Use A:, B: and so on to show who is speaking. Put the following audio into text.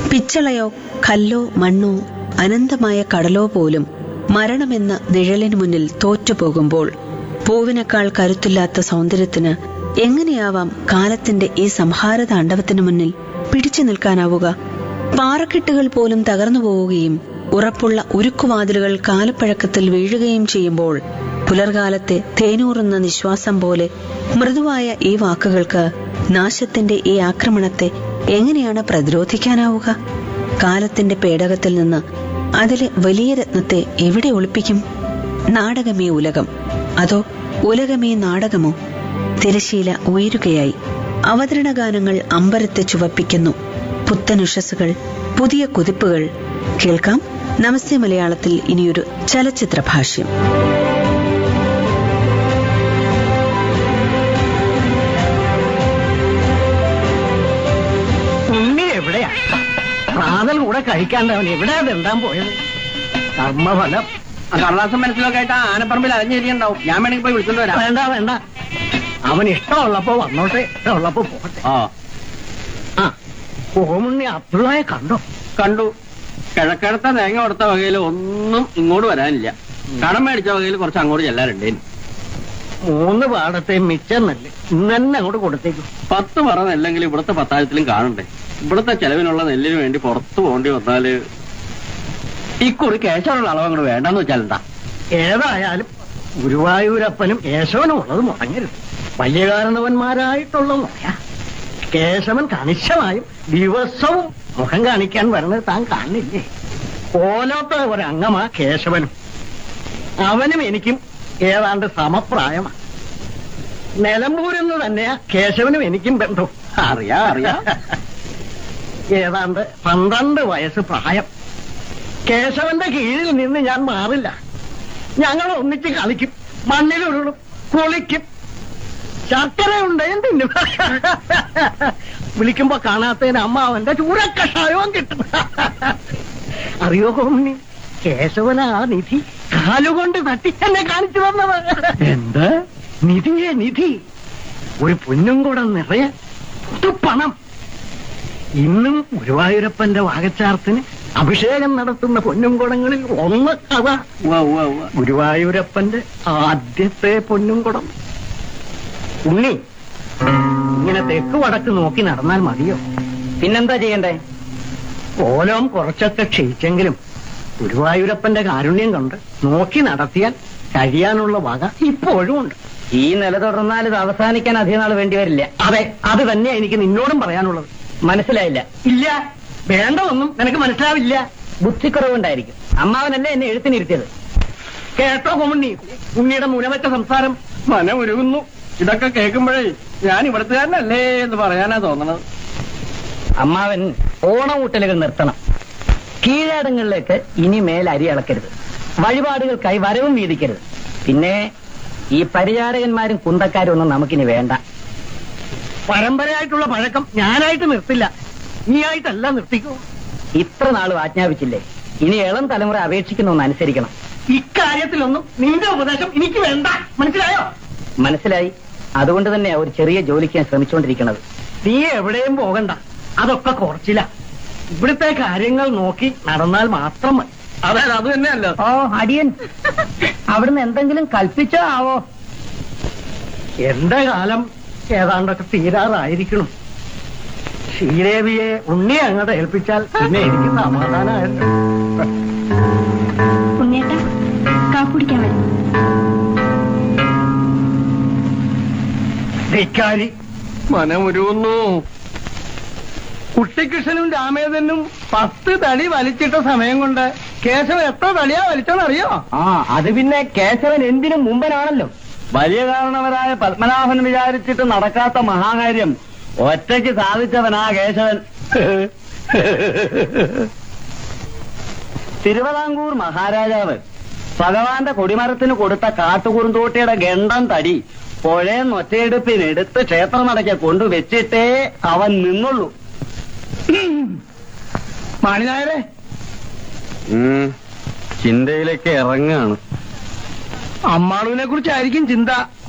A: പിച്ചളയോ കല്ലോ മണ്ണോ അനന്തമായ കടലോ പോലും മരണമെന്ന നിഴലിനു മുന്നിൽ തോറ്റുപോകുമ്പോൾ പൂവിനേക്കാൾ കരുത്തില്ലാത്ത സൗന്ദര്യത്തിന് എങ്ങനെയാവാം കാലത്തിന്റെ ഈ സംഹാര താണ്ഡവത്തിനു മുന്നിൽ പിടിച്ചു നിൽക്കാനാവുക പാറക്കെട്ടുകൾ പോലും തകർന്നു പോവുകയും ഉറപ്പുള്ള ഉരുക്കുവാതിലുകൾ കാലപ്പഴക്കത്തിൽ വീഴുകയും ചെയ്യുമ്പോൾ പുലർകാലത്തെ തേനൂറുന്ന നിശ്വാസം പോലെ മൃദുവായ ഈ വാക്കുകൾക്ക് നാശത്തിന്റെ ഈ ആക്രമണത്തെ എങ്ങനെയാണ് പ്രതിരോധിക്കാനാവുക കാലത്തിന്റെ പേടകത്തിൽ നിന്ന് അതിലെ വലിയ രത്നത്തെ എവിടെ ഒളിപ്പിക്കും നാടകമേ ഉലകം അതോ ഉലകമേ നാടകമോ തിരശീല ഉയരുകയായി അവതരണ ഗാനങ്ങൾ അമ്പരത്തെ ചുവപ്പിക്കുന്നു പുത്തനുഷസുകൾ പുതിയ കുതിപ്പുകൾ കേൾക്കാം നമസ്തേ മലയാളത്തിൽ ഇനിയൊരു ചലച്ചിത്ര ഭാഷ്യം
B: ഉണ്ണി എവിടെയാ പ്രാതൽ കൂടെ കഴിക്കാണ്ട് അവൻ എവിടെയാ തെണ്ടാൻ പോയത് കർമ്മഫലം
C: കടലാസം മനസ്സിലൊക്കെ ആയിട്ട് ആ ആനപ്പറമ്പിൽ അലഞ്ഞിരിക്കണ്ടാവും ഞാൻ വേണമെങ്കിൽ പോയി വിളിച്ചോണ്ട് വരാം
B: വേണ്ട വേണ്ട അവൻ ഇഷ്ടമുള്ളപ്പോ വന്നോട്ടെ ഇഷ്ടമുള്ളപ്പോ പോട്ടെ
C: ആ
B: ആ ഓമുണ്ണി അബ്ദുള്ളയെ കണ്ടോ
C: കണ്ടു കിഴക്കടത്ത തേങ്ങ കൊടുത്ത വകയിൽ ഒന്നും ഇങ്ങോട്ട് വരാനില്ല കടം മേടിച്ച വകയിൽ കുറച്ച് അങ്ങോട്ട് ചെല്ലാറുണ്ടേ
B: മൂന്ന് പാടത്തെ മിച്ചം നെല്ല് ഇന്ന് തന്നെ അങ്ങോട്ട് കൊടുത്തേക്കും
C: പത്ത് പറ നെല്ലെങ്കിൽ ഇവിടുത്തെ പത്താഴത്തിലും കാണണ്ടേ ഇവിടുത്തെ ചെലവിനുള്ള നെല്ലിന് വേണ്ടി പുറത്തു പോകേണ്ടി വന്നാല് ഇക്കുറി കേശവനുള്ള അളവ് അങ്ങോട്ട് വേണ്ടെന്ന് വെച്ചാൽ എന്താ
B: ഏതായാലും ഗുരുവായൂരപ്പനും കേശവനും ഉള്ളത് മുടങ്ങരുത് വലിയ കാരണവന്മാരായിട്ടുള്ള മുറയാ കേശവൻ കണിശമായും ദിവസവും മുഖം കാണിക്കാൻ വരുന്നത് താൻ കാണില്ലേ ഓലോത്ത ഒരംഗമാ കേശവനും അവനും എനിക്കും ഏതാണ്ട് സമപ്രായമാണ് നിലമ്പൂരെന്ന് തന്നെയാ കേശവനും എനിക്കും ബന്ധം
C: അറിയാ അറിയാ
B: ഏതാണ്ട് പന്ത്രണ്ട് വയസ്സ് പ്രായം കേശവന്റെ കീഴിൽ നിന്ന് ഞാൻ മാറില്ല ഞങ്ങൾ ഒന്നിച്ച് കളിക്കും മണ്ണിലുരുളും കുളിക്കും ശർക്കര ഉണ്ടേം തിന്നും വിളിക്കുമ്പോ കാണാത്തതിന് അമ്മ അവന്റെ ചൂരക്കഷായവും കിട്ടും അറിയോ കോമണി കേശവന ആ നിധി കാലുകൊണ്ട് തട്ടി എന്നെ കാണിച്ചു തന്നത്
C: എന്ത്
B: നിധിയെ നിധി ഒരു പൊന്നും കൂടെ നിറയെ പുതുപ്പണം ഇന്നും ഗുരുവായൂരപ്പന്റെ വാകച്ചാർത്തിന് അഭിഷേകം നടത്തുന്ന പൊന്നുംകുടങ്ങളിൽ ഒന്ന് അതാ
C: ഉവ്വ, ഉവ്വ, ഉവ്വ.
B: ഗുരുവായൂരപ്പന്റെ ആദ്യത്തെ പൊന്നുംകുടം ഉണ്ണി ഇങ്ങനെ തെക്ക് വടക്ക് നോക്കി നടന്നാൽ മതിയോ
C: പിന്നെന്താ ചെയ്യണ്ടേ
B: ഓലം കുറച്ചൊക്കെ ക്ഷയിച്ചെങ്കിലും ഗുരുവായൂരപ്പന്റെ കാരുണ്യം കൊണ്ട് നോക്കി നടത്തിയാൽ കഴിയാനുള്ള വക ഇപ്പോഴും ഉണ്ട്
C: ഈ നില തുടർന്നാൽ ഇത് അവസാനിക്കാൻ അധികം നാൾ വേണ്ടി വരില്ല
B: അതെ അത് തന്നെയാ എനിക്ക് നിന്നോടും പറയാനുള്ളത്
C: മനസ്സിലായില്ല
B: ഇല്ല വേണ്ട ഒന്നും നിനക്ക് മനസ്സിലാവില്ല
C: ബുദ്ധിക്കുറവുണ്ടായിരിക്കും അമ്മാവനല്ലേ എന്നെ എഴുത്തിനിരുത്തിയത്
B: കേട്ടോ കൊമുണ്ണി ഉണ്ണിയുടെ മുനവറ്റ സംസാരം
C: മനമുരുകുന്നു ഇതൊക്കെ കേൾക്കുമ്പോഴേ ഞാൻ ഇവിടുത്തുകാരനല്ലേ എന്ന് പറയാനാ തോന്നണത്
D: അമ്മാവൻ ഓണമൂട്ടലുകൾ നിർത്തണം കീഴടങ്ങളിലേക്ക് ഇനി മേൽ അരി അളക്കരുത് വഴിപാടുകൾക്കായി വരവും വീതിക്കരുത് പിന്നെ ഈ പരിചാരകന്മാരും കുന്തക്കാരും ഒന്നും നമുക്കിനി വേണ്ട
B: പരമ്പരയായിട്ടുള്ള പഴക്കം ഞാനായിട്ട് നിർത്തില്ല നീയായിട്ടല്ല നിർത്തിക്കൂ
D: ഇത്ര നാളും ആജ്ഞാപിച്ചില്ലേ ഇനി ഇളം തലമുറ അപേക്ഷിക്കുന്ന അനുസരിക്കണം
B: ഇക്കാര്യത്തിലൊന്നും നിന്റെ ഉപദേശം എനിക്ക് വേണ്ട മനസ്സിലായോ
D: മനസ്സിലായി അതുകൊണ്ട് തന്നെ ഒരു ചെറിയ ജോലിക്ക് ഞാൻ ശ്രമിച്ചുകൊണ്ടിരിക്കുന്നത്
B: നീ എവിടെയും പോകണ്ട അതൊക്കെ കുറച്ചില്ല ഇവിടുത്തെ കാര്യങ്ങൾ നോക്കി നടന്നാൽ മാത്രം മതി
C: അതെ അത് തന്നെയല്ലോ
D: ഓ അടിയൻ അവിടുന്ന് എന്തെങ്കിലും കൽപ്പിച്ചോ ആവോ
B: എന്റെ കാലം ഏതാണ്ടൊക്കെ തീരാറായിരിക്കണം ശ്രീദേവിയെ ഉണ്ണി അങ്ങോട്ട് ഏൽപ്പിച്ചാൽ പിന്നെ എനിക്ക് സമാധാനമായിരുന്നു
E: ഉണ്ണേട്ട കാപ്പുടിക്കാൻ വരും
B: ധിക്കാരി
C: മനമുരുകുന്നു കുട്ടിക്കൃഷ്ണനും രാമേന്ദ്രനും പത്ത് തടി വലിച്ചിട്ട സമയം കൊണ്ട് കേശവൻ എത്ര തടിയാ വലിച്ചോന്നറിയോ
D: ആ അത് പിന്നെ കേശവൻ എന്തിനും മുമ്പനാണല്ലോ
C: വലിയ കാരണവരായ പത്മനാഭൻ വിചാരിച്ചിട്ട് നടക്കാത്ത മഹാകാര്യം ഒറ്റയ്ക്ക് സാധിച്ചവനാ കേശവൻ
D: തിരുവിതാംകൂർ മഹാരാജാവ് ഭഗവാന്റെ കൊടിമരത്തിന് കൊടുത്ത കാട്ടുകുറുന്തോട്ടിയുടെ ഗണ്ടം തടി പുഴയെന്ന് ഒറ്റയെടുപ്പിനെടുത്ത് ക്ഷേത്രനടയ്ക്ക് കൊണ്ടുവച്ചിട്ടേ അവൻ നിന്നുള്ളൂ
C: മാണിനായരെ ചിന്തയിലേക്ക് ഇറങ്ങാണ്
B: അമ്മാളുവിനെ കുറിച്ചായിരിക്കും ചിന്ത